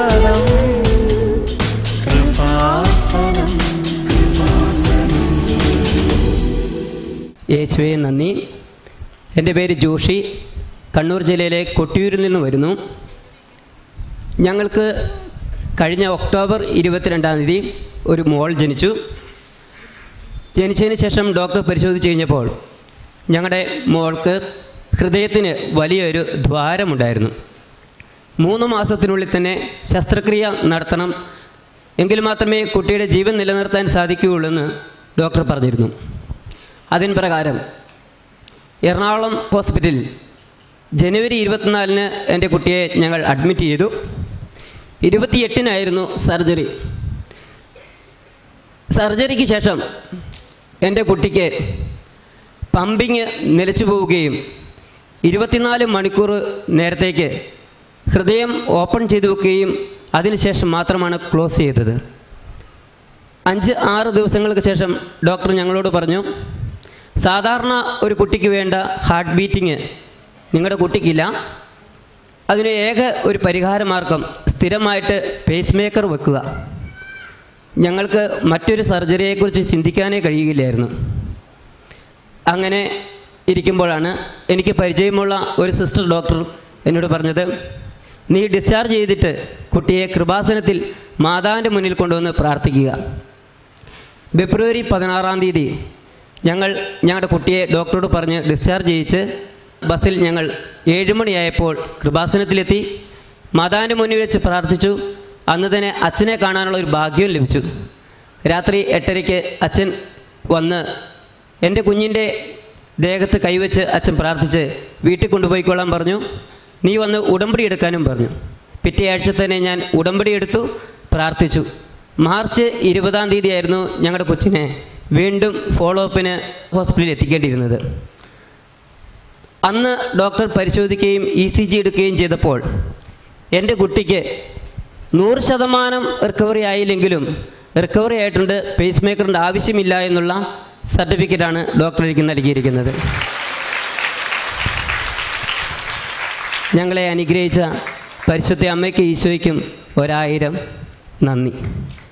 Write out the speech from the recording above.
കൃപാസനം കൃപാസനം യേശുവെ നന്ദി എൻ്റെ പേര് ജോഷി കണ്ണൂർ ജില്ലയിലെ കൊട്ടിയൂരിൽ നിന്ന് വരുന്നു ഞങ്ങൾക്ക് കഴിഞ്ഞ ഒക്ടോബർ ഇരുപത്തിരണ്ടാം തീയതി ഒരു മോൾ ജനിച്ചു ജനിച്ചതിന് ശേഷം ഡോക്ടർ പരിശോധിച്ച് കഴിഞ്ഞപ്പോൾ ഞങ്ങളുടെ മോൾക്ക് ഹൃദയത്തിന് വലിയൊരു ദ്വാരമുണ്ടായിരുന്നു മൂന്ന് മാസത്തിനുള്ളിൽ തന്നെ ശസ്ത്രക്രിയ നടത്തണം എങ്കിൽ മാത്രമേ കുട്ടിയുടെ ജീവൻ നിലനിർത്താൻ സാധിക്കുകയുള്ളൂ എന്ന് ഡോക്ടർ പറഞ്ഞിരുന്നു അതിന് പ്രകാരം എറണാകുളം ഹോസ്പിറ്റലിൽ ജനുവരി ഇരുപത്തിനാലിന് എൻ്റെ കുട്ടിയെ ഞങ്ങൾ അഡ്മിറ്റ് ചെയ്തു ഇരുപത്തിയെട്ടിനായിരുന്നു സർജറി സർജറിക്ക് ശേഷം എൻ്റെ കുട്ടിക്ക് പമ്പിങ് നിലച്ചു പോവുകയും ഇരുപത്തിനാല് മണിക്കൂർ നേരത്തേക്ക് ഹൃദയം ഓപ്പൺ ചെയ്തു വെക്കുകയും അതിനുശേഷം മാത്രമാണ് ക്ലോസ് ചെയ്തത് അഞ്ച് ആറ് ദിവസങ്ങൾക്ക് ശേഷം ഡോക്ടർ ഞങ്ങളോട് പറഞ്ഞു സാധാരണ ഒരു കുട്ടിക്ക് വേണ്ട ഹാർട്ട് ബീറ്റിങ് നിങ്ങളുടെ കുട്ടിക്കില്ല അതിന് ഏക ഒരു പരിഹാര മാർഗം സ്ഥിരമായിട്ട് പേസ് മേക്കർ വെക്കുക ഞങ്ങൾക്ക് മറ്റൊരു സർജറിയെക്കുറിച്ച് ചിന്തിക്കാനേ കഴിയുകയില്ലായിരുന്നു അങ്ങനെ ഇരിക്കുമ്പോഴാണ് എനിക്ക് പരിചയമുള്ള ഒരു സിസ്റ്റർ ഡോക്ടർ എന്നോട് പറഞ്ഞത് നീ ഡിസ്ചാർജ് ചെയ്തിട്ട് കുട്ടിയെ കൃപാസനത്തിൽ മാതാവിൻ്റെ മുന്നിൽ കൊണ്ടുവന്ന് പ്രാർത്ഥിക്കുക ഫെബ്രുവരി പതിനാറാം തീയതി ഞങ്ങൾ ഞങ്ങളുടെ കുട്ടിയെ ഡോക്ടറോട് പറഞ്ഞ് ഡിസ്ചാർജ് ചെയ്യിച്ച് ബസ്സിൽ ഞങ്ങൾ ഏഴുമണിയായപ്പോൾ കൃപാസനത്തിലെത്തി മാതാവിൻ്റെ മുന്നിൽ വെച്ച് പ്രാർത്ഥിച്ചു അന്ന് തന്നെ അച്ഛനെ കാണാനുള്ള ഒരു ഭാഗ്യവും ലഭിച്ചു രാത്രി എട്ടരയ്ക്ക് അച്ഛൻ വന്ന് എൻ്റെ കുഞ്ഞിൻ്റെ ദേഹത്ത് കൈവച്ച് അച്ഛൻ പ്രാർത്ഥിച്ച് വീട്ടിൽ കൊണ്ടുപോയിക്കൊള്ളാൻ പറഞ്ഞു നീ വന്ന് ഉടമ്പടി എടുക്കാനും പറഞ്ഞു പിറ്റേ ആഴ്ച തന്നെ ഞാൻ ഉടമ്പടി എടുത്തു പ്രാർത്ഥിച്ചു മാർച്ച് ഇരുപതാം തീയതി ആയിരുന്നു ഞങ്ങളുടെ കൊച്ചിനെ വീണ്ടും ഫോളോ അപ്പിന് ഹോസ്പിറ്റലിൽ എത്തിക്കേണ്ടിയിരുന്നത് അന്ന് ഡോക്ടർ പരിശോധിക്കുകയും ഇ സി ജി എടുക്കുകയും ചെയ്തപ്പോൾ എൻ്റെ കുട്ടിക്ക് നൂറ് ശതമാനം റിക്കവറി ആയില്ലെങ്കിലും റിക്കവറി ആയിട്ടുണ്ട് പേസ് മേക്കറിൻ്റെ ആവശ്യമില്ല എന്നുള്ള സർട്ടിഫിക്കറ്റാണ് ഡോക്ടർ എനിക്ക് നൽകിയിരിക്കുന്നത് ഞങ്ങളെ അനുഗ്രഹിച്ച പരിശുദ്ധ അമ്മയ്ക്ക് ഈശോയ്ക്കും ഒരായിരം നന്ദി